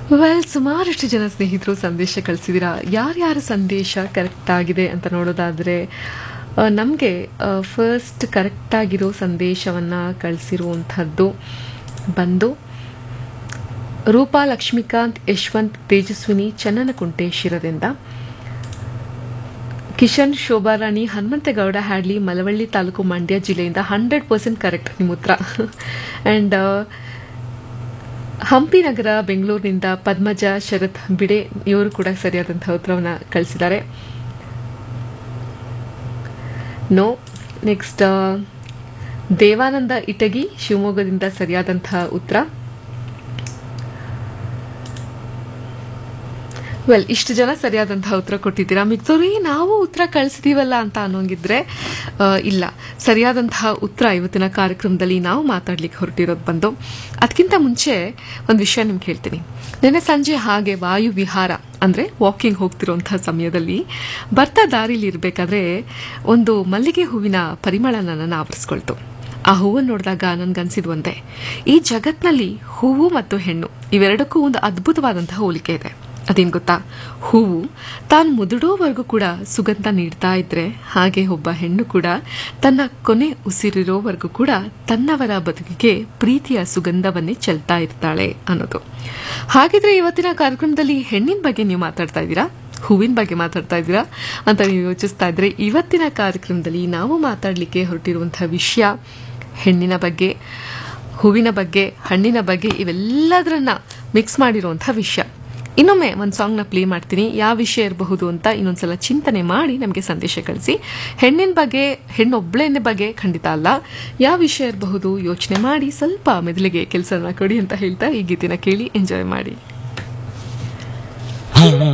well ಸುಮಾರಷ್ಟು ಜನ ಸ್ನೇಹಿತರು ಸಂದೇಶ ಕಳಿಸಿದ್ದೀರಾ ಯಾರ್ಯಾರ ಸಂದೇಶ ಕರೆಕ್ಟ್ ಆಗಿದೆ ಅಂತ ನೋಡೋದಾದರೆ ನಮಗೆ ಫಸ್ಟ್ ಕರೆಕ್ಟಾಗಿರೋ ಸಂದೇಶವನ್ನು ಕಳಿಸಿರುವಂಥದ್ದು ಬಂದು ರೂಪಾ ಲಕ್ಷ್ಮೀಕಾಂತ್ ಯಶವಂತ್ ತೇಜಸ್ವಿನಿ ಚನ್ನನಕುಂಟೆ ಶಿರದಿಂದ ಕಿಶನ್ ಶೋಭಾರಾಣಿ ಹನುಮಂತೇಗೌಡ ಹ್ಯಾಡ್ಲಿ ಮಲವಳ್ಳಿ ತಾಲೂಕು ಮಂಡ್ಯ ಜಿಲ್ಲೆಯಿಂದ ಹಂಡ್ರೆಡ್ ಪರ್ಸೆಂಟ್ ಕರೆಕ್ಟ್ ನಿಮ್ಮ ಉತ್ತರ ಆ್ಯಂಡ್ ಹಂಪಿ ನಗರ ಬೆಂಗಳೂರಿನಿಂದ ಪದ್ಮಜ ಶರತ್ ಬಿಡೆ ಇವರು ಕೂಡ ಸರಿಯಾದಂತಹ ಉತ್ತರವನ್ನು ಕಳಿಸಿದ್ದಾರೆ ನೋ ನೆಕ್ಸ್ಟ್ ದೇವಾನಂದ ಇಟಗಿ ಶಿವಮೊಗ್ಗದಿಂದ ಸರಿಯಾದಂತಹ ಉತ್ತರ ವೆಲ್ ಇಷ್ಟು ಜನ ಸರಿಯಾದಂತಹ ಉತ್ತರ ಕೊಟ್ಟಿದ್ದೀರಾ ಮಿಕ್ತವ್ರಿ ನಾವು ಉತ್ತರ ಕಳಿಸಿದೀವಲ್ಲ ಅಂತ ಅನ್ನೋಂಗಿದ್ರೆ ಆ, ಇಲ್ಲ ಸರಿಯಾದಂತಹ ಉತ್ತರ ಇವತ್ತಿನ ಕಾರ್ಯಕ್ರಮದಲ್ಲಿ ನಾವು ಮಾತಾಡ್ಲಿಕ್ಕೆ ಹೊರಟಿರೋದು ಬಂದು ಅದಕ್ಕಿಂತ ಮುಂಚೆ ಒಂದು ವಿಷಯ ನಿಮ್ಗೆ ಹೇಳ್ತೀನಿ ನೆನ್ನೆ ಸಂಜೆ ಹಾಗೆ ವಾಯು ವಿಹಾರ ಅಂದರೆ ವಾಕಿಂಗ್ ಹೋಗ್ತಿರೋಂಥ ಸಮಯದಲ್ಲಿ ಬರ್ತಾ ದಾರಿಲಿ ಇರಬೇಕಾದ್ರೆ ಒಂದು ಮಲ್ಲಿಗೆ ಹೂವಿನ ಪರಿಮಳ ನನ್ನನ್ನು ಆವರಿಸ್ಕೊಳ್ತು ಆ ಹೂವನ್ನು ನೋಡಿದಾಗ ನನ್ಗನ್ಸಿದ್ ಒಂದೇ ಈ ಜಗತ್ನಲ್ಲಿ ಹೂವು ಮತ್ತು ಹೆಣ್ಣು ಇವೆರಡಕ್ಕೂ ಒಂದು ಅದ್ಭುತವಾದಂತಹ ಹೋಲಿಕೆ ಇದೆ ಅದೇನ್ ಗೊತ್ತಾ ಹೂವು ತಾನು ಮುದುಡೋವರೆಗೂ ಕೂಡ ಸುಗಂಧ ನೀಡ್ತಾ ಇದ್ರೆ ಹಾಗೆ ಒಬ್ಬ ಹೆಣ್ಣು ಕೂಡ ತನ್ನ ಕೊನೆ ಉಸಿರಿರೋವರೆಗೂ ಕೂಡ ತನ್ನವರ ಬದುಕಿಗೆ ಪ್ರೀತಿಯ ಸುಗಂಧವನ್ನೇ ಚೆಲ್ತಾ ಇರ್ತಾಳೆ ಅನ್ನೋದು ಹಾಗಿದ್ರೆ ಇವತ್ತಿನ ಕಾರ್ಯಕ್ರಮದಲ್ಲಿ ಹೆಣ್ಣಿನ ಬಗ್ಗೆ ನೀವು ಮಾತಾಡ್ತಾ ಇದ್ದೀರಾ ಹೂವಿನ ಬಗ್ಗೆ ಮಾತಾಡ್ತಾ ಇದ್ದೀರಾ ಅಂತ ನೀವು ಯೋಚಿಸ್ತಾ ಇದ್ರೆ ಇವತ್ತಿನ ಕಾರ್ಯಕ್ರಮದಲ್ಲಿ ನಾವು ಮಾತಾಡಲಿಕ್ಕೆ ಹೊರಟಿರುವಂತಹ ವಿಷಯ ಹೆಣ್ಣಿನ ಬಗ್ಗೆ ಹೂವಿನ ಬಗ್ಗೆ ಹಣ್ಣಿನ ಬಗ್ಗೆ ಇವೆಲ್ಲದರನ್ನ ಮಿಕ್ಸ್ ಮಾಡಿರುವಂಥ ವಿಷಯ ಇನ್ನೊಮ್ಮೆ ಒಂದು ಸಾಂಗ್ನ ಪ್ಲೇ ಮಾಡ್ತೀನಿ ಯಾವ ವಿಷಯ ಇರಬಹುದು ಅಂತ ಇನ್ನೊಂದ್ಸಲ ಚಿಂತನೆ ಮಾಡಿ ನಮಗೆ ಸಂದೇಶ ಕಳಿಸಿ ಹೆಣ್ಣಿನ ಬಗ್ಗೆ ಹೆಣ್ಣೊಬ್ಳೆನ ಬಗ್ಗೆ ಖಂಡಿತ ಅಲ್ಲ ಯಾವ ವಿಷಯ ಇರಬಹುದು ಯೋಚನೆ ಮಾಡಿ ಸ್ವಲ್ಪ ಮೆದುಳಿಗೆ ಕೆಲಸನ ಕೊಡಿ ಅಂತ ಹೇಳ್ತಾ ಈ ಗೀತಿನ ಕೇಳಿ ಎಂಜಾಯ್ ಮಾಡಿ